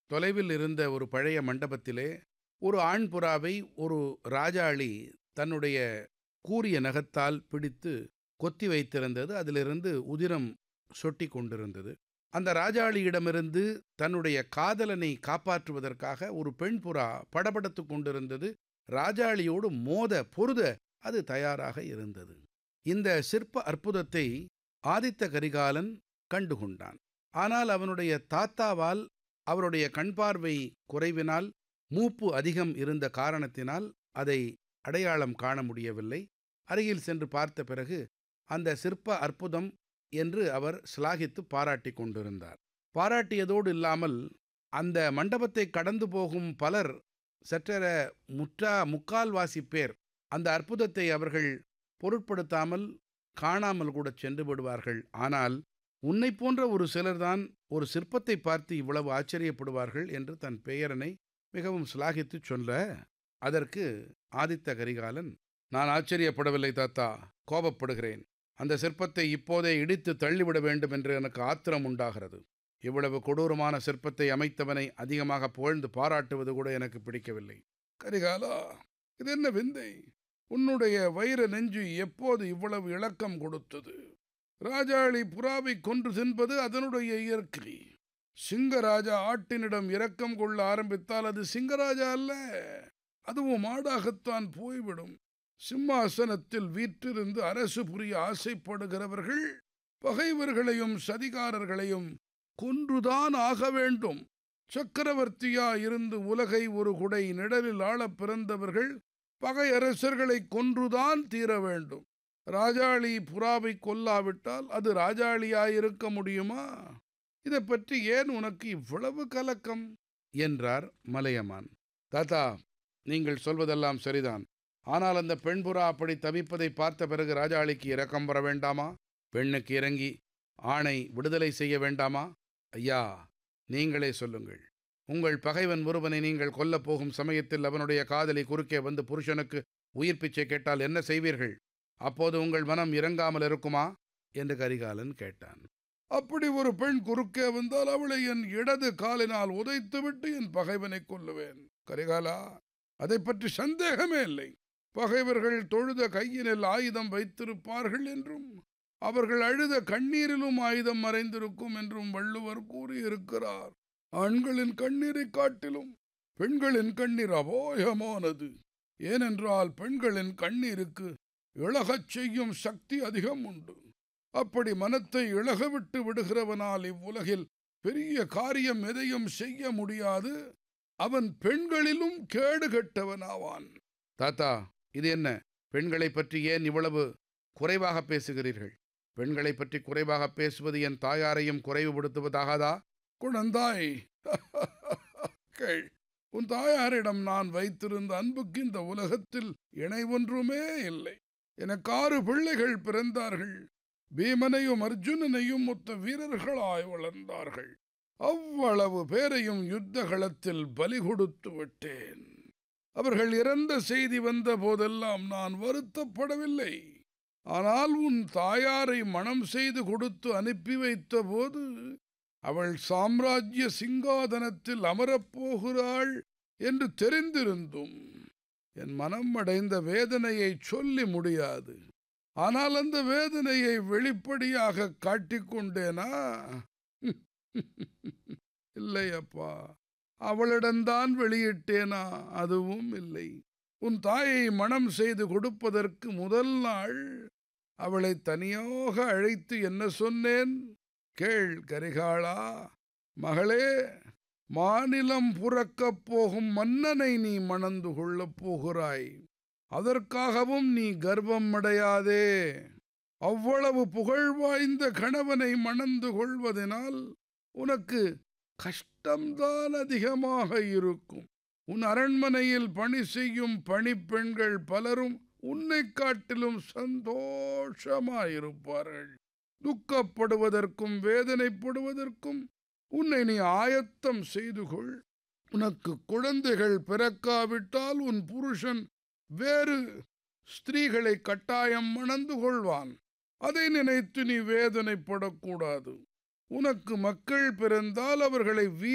தொலைவில் இருந்த ஒரு பழைய மண்டபத்திலே ஒரு ஆண் புறாவை ஒரு ராஜாளி தன்னுடைய கூரிய நகத்தால் பிடித்து கொத்தி வைத்திருந்தது அதிலிருந்து உதிரம் சொட்டி கொண்டிருந்தது அந்த ராஜாளியிடமிருந்து தன்னுடைய காதலனை காப்பாற்றுவதற்காக ஒரு பெண் புறா படபடத்து கொண்டிருந்தது ராஜாளியோடு மோத பொருத அது தயாராக இருந்தது இந்த சிற்ப அற்புதத்தை ஆதித்த கரிகாலன் கண்டுகொண்டான் ஆனால் அவனுடைய தாத்தாவால் அவருடைய கண்பார்வை குறைவினால் மூப்பு அதிகம் இருந்த காரணத்தினால் அதை அடையாளம் காண முடியவில்லை அருகில் சென்று பார்த்த பிறகு அந்த சிற்ப அற்புதம் என்று அவர் சிலாகித்து பாராட்டி கொண்டிருந்தார் பாராட்டியதோடு இல்லாமல் அந்த மண்டபத்தை கடந்து போகும் பலர் சற்றெர முற்றா முக்கால்வாசி பேர் அந்த அற்புதத்தை அவர்கள் பொருட்படுத்தாமல் காணாமல் கூட சென்று விடுவார்கள் ஆனால் உன்னை போன்ற ஒரு சிலர்தான் ஒரு சிற்பத்தை பார்த்து இவ்வளவு ஆச்சரியப்படுவார்கள் என்று தன் பெயரனை மிகவும் சிலாகித்துச் சொல்ல அதற்கு ஆதித்த கரிகாலன் நான் ஆச்சரியப்படவில்லை தாத்தா கோபப்படுகிறேன் அந்த சிற்பத்தை இப்போதே இடித்து தள்ளிவிட வேண்டும் என்று எனக்கு ஆத்திரம் உண்டாகிறது இவ்வளவு கொடூரமான சிற்பத்தை அமைத்தவனை அதிகமாக புகழ்ந்து பாராட்டுவது கூட எனக்கு பிடிக்கவில்லை கரிகாலா இது என்ன விந்தை உன்னுடைய வைர நெஞ்சு எப்போது இவ்வளவு இளக்கம் கொடுத்தது ராஜாளி புறாவை கொன்று தின்பது அதனுடைய இயற்கை சிங்கராஜா ஆட்டினிடம் இரக்கம் கொள்ள ஆரம்பித்தால் அது சிங்கராஜா அல்ல அதுவும் மாடாகத்தான் போய்விடும் சிம்மாசனத்தில் வீற்றிருந்து அரசு புரிய ஆசைப்படுகிறவர்கள் பகைவர்களையும் சதிகாரர்களையும் கொன்றுதான் ஆக வேண்டும் சக்கரவர்த்தியா இருந்து உலகை ஒரு குடை நிழலில் ஆளப் பிறந்தவர்கள் பகையரசர்களை கொன்றுதான் தீர வேண்டும் ராஜாளி புறாவை கொல்லாவிட்டால் அது ராஜாளியாயிருக்க முடியுமா இதை பற்றி ஏன் உனக்கு இவ்வளவு கலக்கம் என்றார் மலையமான் தாத்தா நீங்கள் சொல்வதெல்லாம் சரிதான் ஆனால் அந்த பெண் புறா அப்படி தவிப்பதை பார்த்த பிறகு ராஜாளிக்கு இரக்கம் வர வேண்டாமா பெண்ணுக்கு இறங்கி ஆணை விடுதலை செய்ய வேண்டாமா ஐயா நீங்களே சொல்லுங்கள் உங்கள் பகைவன் ஒருவனை நீங்கள் கொல்லப் போகும் சமயத்தில் அவனுடைய காதலி குறுக்கே வந்து புருஷனுக்கு உயிர் பிச்சை கேட்டால் என்ன செய்வீர்கள் அப்போது உங்கள் மனம் இறங்காமல் இருக்குமா என்று கரிகாலன் கேட்டான் அப்படி ஒரு பெண் குறுக்கே வந்தால் அவளை என் இடது காலினால் உதைத்துவிட்டு என் பகைவனை கொல்லுவேன் கரிகாலா அதை பற்றி சந்தேகமே இல்லை பகைவர்கள் தொழுத கையினில் ஆயுதம் வைத்திருப்பார்கள் என்றும் அவர்கள் அழுத கண்ணீரிலும் ஆயுதம் மறைந்திருக்கும் என்றும் வள்ளுவர் கூறியிருக்கிறார் ஆண்களின் கண்ணீரை காட்டிலும் பெண்களின் கண்ணீர் அபோயமானது ஏனென்றால் பெண்களின் கண்ணீருக்கு இழகச் செய்யும் சக்தி அதிகம் உண்டு அப்படி மனத்தை இழகவிட்டு விடுகிறவனால் இவ்வுலகில் பெரிய காரியம் எதையும் செய்ய முடியாது அவன் பெண்களிலும் கேடு கெட்டவனாவான் தாத்தா இது என்ன பெண்களை பற்றி ஏன் இவ்வளவு குறைவாக பேசுகிறீர்கள் பெண்களை பற்றி குறைவாக பேசுவது என் தாயாரையும் குறைவுபடுத்துவதாகாதா குழந்தாய் கேள் உன் தாயாரிடம் நான் வைத்திருந்த அன்புக்கு இந்த உலகத்தில் இணை ஒன்றுமே இல்லை எனக்கு ஆறு பிள்ளைகள் பிறந்தார்கள் பீமனையும் அர்ஜுனனையும் மொத்த வீரர்களாய் வளர்ந்தார்கள் அவ்வளவு பேரையும் யுத்த களத்தில் பலி கொடுத்து விட்டேன் அவர்கள் இறந்த செய்தி வந்த போதெல்லாம் நான் வருத்தப்படவில்லை ஆனால் உன் தாயாரை மனம் செய்து கொடுத்து அனுப்பி வைத்த போது அவள் சாம்ராஜ்ய சிங்காதனத்தில் அமரப்போகிறாள் என்று தெரிந்திருந்தும் என் மனம் அடைந்த வேதனையை சொல்லி முடியாது ஆனால் அந்த வேதனையை வெளிப்படையாக காட்டிக்கொண்டேனா இல்லை அப்பா அவளிடம்தான் வெளியிட்டேனா அதுவும் இல்லை உன் தாயை மனம் செய்து கொடுப்பதற்கு முதல் நாள் அவளை தனியாக அழைத்து என்ன சொன்னேன் கேள் கரிகாளா மகளே மாநிலம் புறக்கப் போகும் மன்னனை நீ மணந்து கொள்ளப் போகிறாய் அதற்காகவும் நீ கர்வம் அடையாதே அவ்வளவு புகழ் வாய்ந்த கணவனை மணந்து கொள்வதனால் உனக்கு கஷ்டம்தான் அதிகமாக இருக்கும் உன் அரண்மனையில் பணி செய்யும் பணிப்பெண்கள் பலரும் உன்னை காட்டிலும் சந்தோஷமாயிருப்பார்கள் துக்கப்படுவதற்கும் வேதனைப்படுவதற்கும் உன்னை நீ ஆயத்தம் செய்து கொள் உனக்கு குழந்தைகள் பிறக்காவிட்டால் உன் புருஷன் வேறு ஸ்திரீகளை கட்டாயம் மணந்து கொள்வான் அதை நினைத்து நீ வேதனைப்படக்கூடாது உனக்கு மக்கள் பிறந்தால் அவர்களை வீ